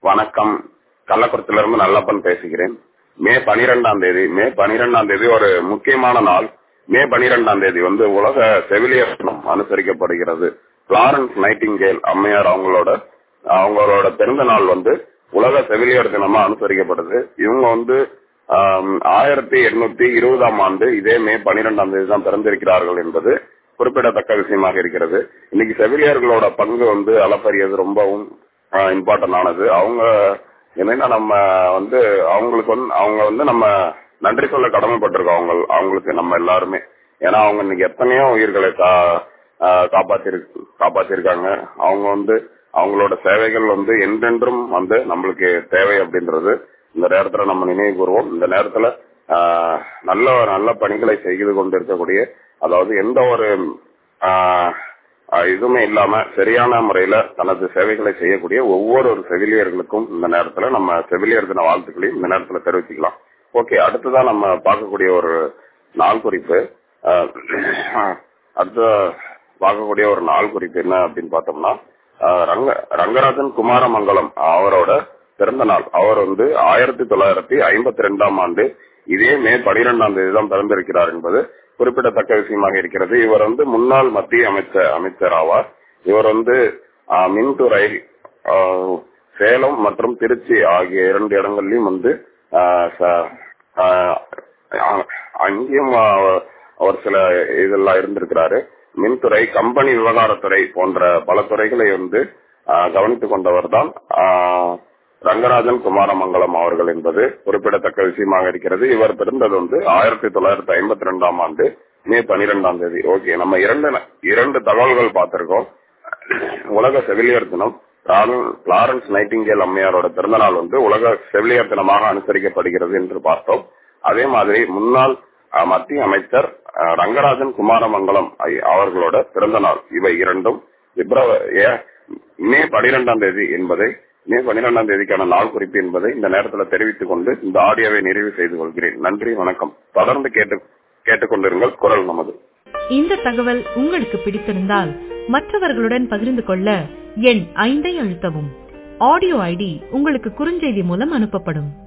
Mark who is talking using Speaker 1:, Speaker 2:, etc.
Speaker 1: வணக்கம் கள்ளக்குறிச்சியிலிருந்து நல்லப்பன் பேசுகிறேன் மே பனிரெண்டாம் தேதி மே பனிரெண்டாம் தேதி ஒரு முக்கியமான நாள் மே பனிரெண்டாம் தேதி வந்து உலக செவிலியர் தினம் அனுசரிக்கப்படுகிறது பிளாரன்ஸ் நைட்டிங்கேல் அம்மையார் அவங்களோட அவங்களோட பிறந்த நாள் வந்து உலக செவிலியர் தினமா அனுசரிக்கப்படுது இவங்க வந்து ஆம், ஆயிரத்தி எண்ணூத்தி இருபதாம் ஆண்டு இதே மே பனிரெண்டாம் தேதி தான் பிறந்திருக்கிறார்கள் என்பது குறிப்பிடத்தக்க விஷயமாக இருக்கிறது இன்னைக்கு செவிலியர்களோட பங்கு வந்து அளப்பரியது ரொம்பவும் இம்பார்ட்டன்ட் ஆனது அவங்க என்னன்னா நம்ம வந்து அவங்களுக்கு வந்து அவங்க வந்து நம்ம நன்றி சொல்ல கடமைப்பட்டிருக்கோம் அவங்க அவங்களுக்கு நம்ம எல்லாருமே ஏன்னா அவங்க இன்னைக்கு எத்தனையோ உயிர்களை கா- ஆஹ் காப்பாத்திரு காப்பாத்திருக்காங்க அவங்க வந்து அவங்களோட சேவைகள் வந்து என்றென்றும் வந்து நம்மளுக்கு தேவை அப்படின்றது இந்த நேரத்துல நம்ம நினைவு கூறுவோம் இந்த நேரத்துல ஆஹ், நல்ல நல்ல பணிகளை செய்து கொண்டு இருக்கக்கூடிய அதாவது எந்த ஒரு ஆஹ், ஆஹ், இதுவுமே இல்லாம சரியான முறையில தனது சேவைகளை செய்யக்கூடிய ஒவ்வொரு ஒரு செவிலியர்களுக்கும் இந்த நேரத்துல நம்ம செவிலியர் தின வாழ்த்துக்களையும் இந்த நேரத்துல தெரிவிச்சுக்கலாம் ஓகே அடுத்ததான் நம்ம பார்க்கக்கூடிய ஒரு நாள் குறிப்பு ஆஹ், அடுத்த பார்க்கக்கூடிய ஒரு நாள் குறிப்பு என்ன அப்படின்னு பார்த்தோம்னா ஆஹ், ரங்க ரங்கராஜன் குமாரமங்கலம் அவரோட பிறந்த நாள் அவர் வந்து ஆயிரத்தி தொள்ளாயிரத்தி ஐம்பத்தி ரெண்டாம் ஆண்டு இதே மே பனிரெண்டாம் தேதி தான் பிறந்திருக்கிறார் என்பது குறிப்பிடத்தக்க விஷயமாக இருக்கிறது இவர் வந்து முன்னாள் மத்திய அமைச்சர் அமைச்சர் ஆவார் இவர் வந்து ஆஹ், மின்துறை ஆஹ், சேலம் மற்றும் திருச்சி ஆகிய இரண்டு இடங்கள்லயும் வந்து ஆஹ், ச- ஆஹ், அ- அங்கேயும் ஆஹ், அவர் சில இதெல்லாம் இருந்திருக்கிறாரு மின்துறை கம்பெனி விவகாரத்துறை போன்ற பல துறைகளை வந்து ஆஹ், கவனித்துக் கொண்டவர் தான் ரங்கராஜன் குமாரமங்கலம் அவர்கள் என்பது குறிப்பிடத்தக்க விஷயமாக இருக்கிறது இவர் பிறந்தது வந்து ஆயிரத்தி தொள்ளாயிரத்தி ஐம்பத்தி ரெண்டாம் ஆண்டு மே பனிரெண்டாம் தேதி ஓகே நம்ம இரண்டு இரண்டு தகவல்கள் பார்த்திருக்கோம் உலக செவிலியர் தினம் பிளாரன்- பிளாரன்ஸ் நைட்டிங்கேல் அம்மையாரோட பிறந்த நாள் வந்து உலக செவிலியர் தினமாக அனுசரிக்கப்படுகிறது என்று பார்த்தோம் அதே மாதிரி முன்னாள் அஹ், மத்திய அமைச்சர் அஹ், ரங்கராஜன் குமாரமங்கலம் ஐ- அவர்களோட பிறந்த நாள் இவை இரண்டும் பிப்ரவரி ஏ- மே பனிரெண்டாம் தேதி என்பதை மே பனிரெண்டாம் தேதிக்கான நாள் குறிப்பு என்பதை இந்த நேரத்தில் தெரிவித்துக் கொண்டு இந்த ஆடியோவை நிறைவு செய்து கொள்கிறேன் நன்றி வணக்கம் தொடர்ந்து கேட்டு கேட்டுக்கொண்டிருங்கள் குரல் நமது
Speaker 2: இந்த தகவல் உங்களுக்கு பிடித்திருந்தால் மற்றவர்களுடன் பகிர்ந்து கொள்ள எண் ஐந்தை அழுத்தவும் ஆடியோ ஐடி உங்களுக்கு குறுஞ்செய்தி மூலம் அனுப்பப்படும்